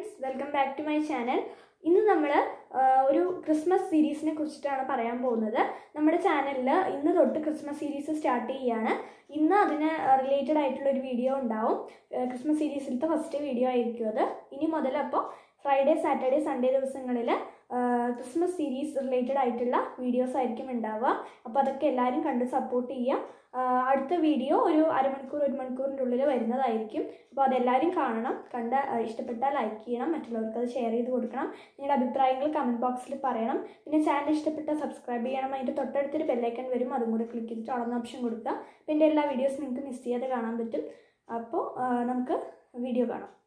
friends welcome back to my channel ഇന്ന് നമ്മൾ ഒരു ക്രിസ്മസ് സീരീസിനെ കുറിച്ചിട്ടാണ് പറയാൻ പോകുന്നത് നമ്മുടെ ചാനലിൽ ഇന്ന് തൊട്ട് ക്രിസ്മസ് സീരീസ് സ്റ്റാർട്ട് ചെയ്യുകയാണ് ഇന്ന് അതിന് റിലേറ്റഡ് ആയിട്ടുള്ള ഒരു വീഡിയോ ഉണ്ടാവും ഏഹ് ക്രിസ്മസ് സീരീസിലത്തെ ഫസ്റ്റ് വീഡിയോ ആയിരിക്കും അത് ഇനി മുതൽ അപ്പോൾ ഫ്രൈഡേ സാറ്റർഡേ സൺഡേ ദിവസങ്ങളിൽ ക്രിസ്മസ് സീരീസ് റിലേറ്റഡ് ആയിട്ടുള്ള വീഡിയോസ് ആയിരിക്കും ഉണ്ടാവുക അപ്പോൾ അതൊക്കെ എല്ലാവരും കണ്ട് സപ്പോർട്ട് ചെയ്യുക ആഹ് അടുത്ത വീഡിയോ ഒരു അരമണിക്കൂർ ഒരു മണിക്കൂറിൻ്റെ ഉള്ളിൽ വരുന്നതായിരിക്കും അപ്പോൾ അതെല്ലാവരും കാണണം കണ്ട് ആഹ് ഇഷ്ടപ്പെട്ടാൽ ലൈക്ക് ചെയ്യണം മറ്റുള്ളവർക്ക് അത് ഷെയർ ചെയ്ത് കൊടുക്കണം നിങ്ങളുടെ അഭിപ്രായങ്ങൾ കമൻറ്റ് ബോക്സിൽ പറയണം പിന്നെ ചാനൽ ഇഷ്ടപ്പെട്ടാൽ സബ്സ്ക്രൈബ് ചെയ്യണം അതിൻ്റെ തൊട്ടടുത്തൊരു ബെല്ലൈക്കൺ വരും അതും കൂടെ ക്ലിക്ക് ചെയ്തിട്ട് അളന്ന ഓപ്ഷൻ കൊടുക്കുക അപ്പോൾ എൻ്റെ എല്ലാ വീഡിയോസും നിങ്ങൾക്ക് മിസ് ചെയ്യാതെ കാണാൻ പറ്റും അപ്പോൾ ആഹ് നമുക്ക് വീഡിയോ കാണാം